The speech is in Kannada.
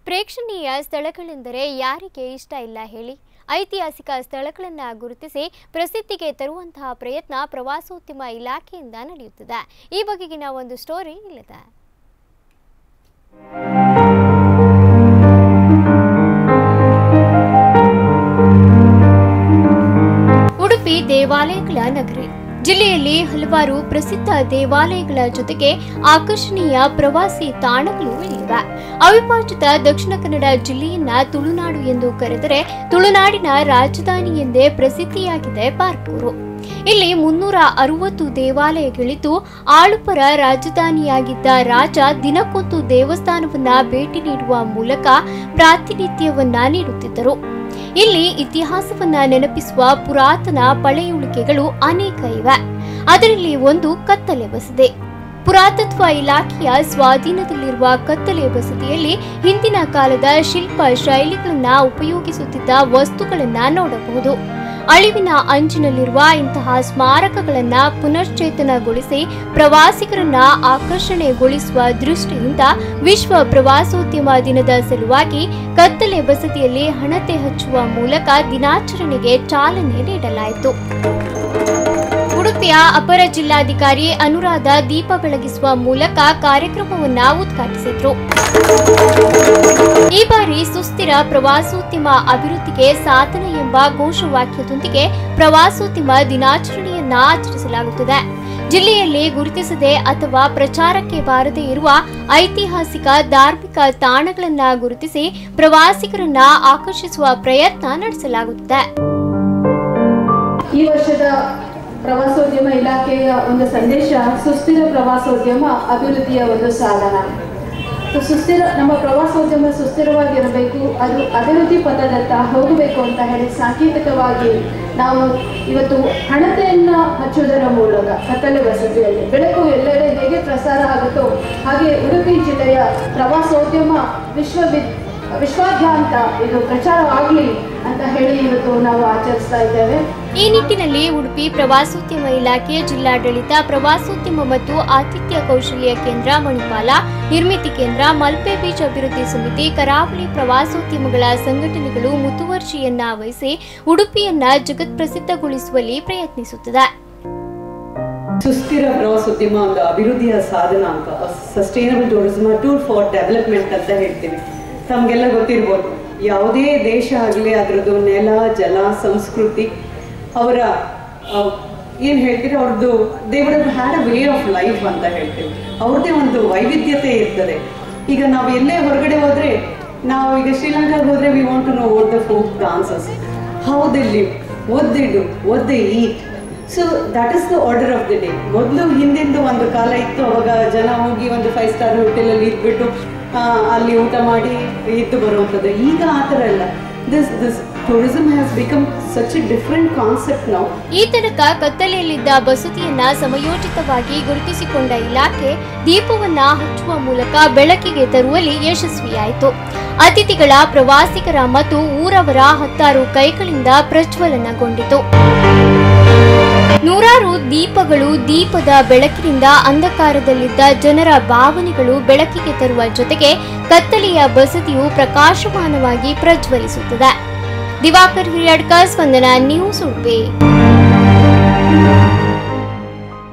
ಪ್ರೇಕ್ಷಣೀಯ ಸ್ಥಳಗಳೆಂದರೆ ಯಾರಿಗೆ ಇಷ್ಟ ಇಲ್ಲ ಹೇಳಿ ಐತಿಹಾಸಿಕ ಸ್ಥಳಗಳನ್ನು ಗುರುತಿಸಿ ಪ್ರಸಿದ್ಧಿಗೆ ತರುವಂತಹ ಪ್ರಯತ್ನ ಪ್ರವಾಸೋದ್ಯಮ ಇಲಾಖೆಯಿಂದ ನಡೆಯುತ್ತಿದೆ ಈ ಬಗೆಗಿನ ಒಂದು ಸ್ಟೋರಿ ಇಲ್ಲಿದೆ ಉಡುಪಿ ದೇವಾಲಯಗಳ ನಗರಿ ಜಿಲ್ಲೆಯಲ್ಲಿ ಹಲವಾರು ಪ್ರಸಿದ್ಧ ದೇವಾಲಯಗಳ ಜೊತೆಗೆ ಆಕರ್ಷಣೀಯ ಪ್ರವಾಸಿ ತಾಣಗಳು ಇಲ್ಲಿವೆ ಅವಿಭಾಜಿತ ದಕ್ಷಿಣ ಕನ್ನಡ ಜಿಲ್ಲೆಯನ್ನ ತುಳುನಾಡು ಎಂದು ಕರೆದರೆ ತುಳುನಾಡಿನ ರಾಜಧಾನಿ ಎಂದೇ ಪ್ರಸಿದ್ಧಿಯಾಗಿದೆ ಬಾರ್ಕೂರು ಇಲ್ಲಿ ಮುನ್ನೂರ ಅರವತ್ತು ದೇವಾಲಯಗಳಿದ್ದು ಆಳುಪರ ರಾಜಧಾನಿಯಾಗಿದ್ದ ರಾಜ ದಿನಕ್ಕೊಂದು ದೇವಸ್ಥಾನವನ್ನ ಭೇಟಿ ನೀಡುವ ಮೂಲಕ ಪ್ರಾತಿನಿಧ್ಯವನ್ನ ನೀಡುತ್ತಿದ್ದರು ಇಲ್ಲಿ ಇತಿಹಾಸವನ್ನ ನೆನಪಿಸುವ ಪುರಾತನ ಪಳೆಯುಳಿಕೆಗಳು ಅನೇಕ ಇವೆ ಅದರಲ್ಲಿ ಒಂದು ಕತ್ತಲೆ ಬಸದೆ ಪುರಾತತ್ವ ಇಲಾಖೆಯ ಸ್ವಾಧೀನದಲ್ಲಿರುವ ಕತ್ತಲೆ ಬಸದಿಯಲ್ಲಿ ಹಿಂದಿನ ಕಾಲದ ಶಿಲ್ಪ ಶೈಲಿಗಳನ್ನ ಉಪಯೋಗಿಸುತ್ತಿದ್ದ ವಸ್ತುಗಳನ್ನ ನೋಡಬಹುದು ಅಳಿವಿನ ಅಂಚಿನಲ್ಲಿರುವ ಇಂತಹ ಸ್ಮಾರಕಗಳನ್ನ ಪುನಶ್ಚೇತನಗೊಳಿಸಿ ಪ್ರವಾಸಿಗರನ್ನ ಆಕರ್ಷಣೆಗೊಳಿಸುವ ದೃಷ್ಟಿಯಿಂದ ವಿಶ್ವ ಪ್ರವಾಸೋದ್ಯಮ ದಿನದ ಸಲುವಾಗಿ ಕತ್ತಲೆ ಬಸದಿಯಲ್ಲಿ ಹಣತೆ ಹಚ್ಚುವ ಮೂಲಕ ದಿನಾಚರಣೆಗೆ ಚಾಲನೆ ನೀಡಲಾಯಿತು ಉಡುಪಿಯ ಅಪರ ಜಿಲ್ಲಾಧಿಕಾರಿ ಅನುರಾಧ ದೀಪ ಬೆಳಗಿಸುವ ಮೂಲಕ ಕಾರ್ಯಕ್ರಮವನ್ನ ಉದ್ಘಾಟಿಸಿದ್ರು ಈ ಬಾರಿ ಸುಸ್ಥಿರ ಪ್ರವಾಸೋದ್ಯಮ ಅಭಿವೃದ್ಧಿಗೆ ಸಾಧನೆ ಎಂಬ ಘೋಷವಾಕ್ಯದೊಂದಿಗೆ ಪ್ರವಾಸೋದ್ಯಮ ದಿನಾಚರಣೆಯನ್ನ ಆಚರಿಸಲಾಗುತ್ತದೆ ಜಿಲ್ಲೆಯಲ್ಲಿ ಗುರುತಿಸದೆ ಅಥವಾ ಪ್ರಚಾರಕ್ಕೆ ಬಾರದೇ ಇರುವ ಐತಿಹಾಸಿಕ ಧಾರ್ಮಿಕ ತಾಣಗಳನ್ನ ಗುರುತಿಸಿ ಪ್ರವಾಸಿಗರನ್ನ ಆಕರ್ಷಿಸುವ ಪ್ರಯತ್ನ ನಡೆಸಲಾಗುತ್ತದೆ ಈ ವರ್ಷದ ಪ್ರವಾಸೋದ್ಯಮ ಇಲಾಖೆಯ ಒಂದು ಸಂದೇಶ ಸುಸ್ಥಿರ ಪ್ರವಾಸೋದ್ಯಮ ಅಭಿವೃದ್ಧಿಯ ಒಂದು ಸಾಧನ ಸೊ ಸುಸ್ಥಿರ ನಮ್ಮ ಪ್ರವಾಸೋದ್ಯಮ ಸುಸ್ಥಿರವಾಗಿರಬೇಕು ಅದು ಅಭಿವೃದ್ಧಿ ಪಥದತ್ತ ಹೋಗಬೇಕು ಅಂತ ಹೇಳಿ ಸಾಂಕೇತಿಕವಾಗಿ ನಾವು ಇವತ್ತು ಹಣತೆಯನ್ನು ಹಚ್ಚುವುದರ ಮೂಲಕ ಕತ್ತಲೆ ವಸತಿಯಲ್ಲಿ ಬೆಳಕು ಎಲ್ಲೆಡೆ ಹೇಗೆ ಪ್ರಸಾರ ಆಗುತ್ತೋ ಹಾಗೆ ಉಡುಪಿ ಜಿಲ್ಲೆಯ ಪ್ರವಾಸೋದ್ಯಮ ವಿಶ್ವವಿದ್ ವಿಶ್ವಾದ್ಯಂತ ಇದು ಪ್ರಚಾರ ಆಗಲಿ ಅಂತ ಹೇಳಿ ಇವತ್ತು ನಾವು ಆಚರಿಸ್ತಾ ಇದ್ದೇವೆ ಈ ನಿಟ್ಟಿನಲ್ಲಿ ಉಡುಪಿ ಪ್ರವಾಸೋದ್ಯಮ ಇಲಾಖೆ ಜಿಲ್ಲಾಡಳಿತ ಪ್ರವಾಸೋದ್ಯಮ ಮತ್ತು ಆತಿಥ್ಯ ಕೌಶಲ್ಯ ಕೇಂದ್ರ ಮಣಿಪಾಲ ನಿರ್ಮಿತಿ ಕೇಂದ್ರ ಮಲ್ಪೆ ಬೀಚ್ ಅಭಿವೃದ್ಧಿ ಸಮಿತಿ ಕರಾವಳಿ ಪ್ರವಾಸೋದ್ಯಮಗಳ ಸಂಘಟನೆಗಳು ಮುತುವರ್ಜಿಯನ್ನ ವಹಿಸಿ ಉಡುಪಿಯನ್ನ ಜಗತ್ಪ್ರಸಿದ್ಧಗೊಳಿಸುವಲ್ಲಿ ಪ್ರಯತ್ನಿಸುತ್ತಿದೆ ಸುಸ್ಥಿರ ಪ್ರವಾಸೋದ್ಯಮ ಒಂದು ಅಭಿವೃದ್ಧಿಯ ಸಾಧನ ಅಂತ sustainable tourism tour for development ಅಂತ ಹೇಳ್ತೀವಿ ತಮಗೆಲ್ಲ ಗೊತ್ತಿರ್ಬೋದು ಯಾವುದೇ ದೇಶ ಆಗಲಿ ಅದರದ್ದು ನೆಲ ಜಲ ಸಂಸ್ಕೃತಿ ಅವರ ಏನು ಹೇಳ್ತೀರಿ ಅವ್ರದ್ದು they would have had a way of life ಅಂತ ಹೇಳ್ತೀವಿ ಅವ್ರದ್ದೇ ಒಂದು ವೈವಿಧ್ಯತೆ ಇರ್ತದೆ ಈಗ ನಾವು ಎಲ್ಲೇ ಹೊರಗಡೆ ಹೋದರೆ ನಾವು ಈಗ ಶ್ರೀಲಂಕಾಗೆ ಹೋದರೆ we want to know what the folk dances how they live what they do what they eat so that is the order of the day ಮೊದಲು ಹಿಂದಿಂದು ಒಂದು ಕಾಲ ಇತ್ತು ಅವಾಗ ಜನ ಹೋಗಿ ಒಂದು ಫೈವ್ ಸ್ಟಾರ್ ಹೋಟೆಲಲ್ಲಿ ಇದ್ಬಿಟ್ಟು ಆ, ಅಲ್ಲಿ ಊಟ ಮಾಡಿ ಇದ್ದು ಬರುವಂಥದ್ದು ಈಗ ಆ ಥರ ಇಲ್ಲ this this tourism has become such a different concept ನಾವು ಈ ತನಕ ಕತ್ತಲೆಯಲ್ಲಿದ್ದ ಬಸದಿಯನ್ನ ಸಮಯೋಚಿತವಾಗಿ ಗುರುತಿಸಿಕೊಂಡ ಇಲಾಖೆ ದೀಪವನ್ನ ಹಚ್ಚುವ ಮೂಲಕ ಬೆಳಕಿಗೆ ತರುವಲ್ಲಿ ಯಶಸ್ವಿಯಾಯಿತು ಅತಿಥಿಗಳ ಪ್ರವಾಸಿಗರ ಮತ್ತು ಊರವರ ಹತ್ತಾರು ಕೈಗಳಿಂದ ಪ್ರಜ್ವಲನಗೊಂಡಿತು ನೂರಾರು ದೀಪಗಳು ದೀಪದ ಬೆಳಕಿನಿಂದ ಅಂಧಕಾರದಲ್ಲಿದ್ದ ಜನರ ಭಾವನೆಗಳು ಬೆಳಕಿಗೆ ತರುವ ಜೊತೆಗೆ ಕತ್ತಲೆಯ ಬಸದಿಯು ಪ್ರಕಾಶಮಾನವಾಗಿ ಪ್ರಜ್ವಲಿಸುತ್ತದೆ ದಿವಾಕರ್ ಹಿರಿಯಡ್ಕ ಸ್ಪಂದನ ನ್ಯೂಸ್ ಉಡುಪಿ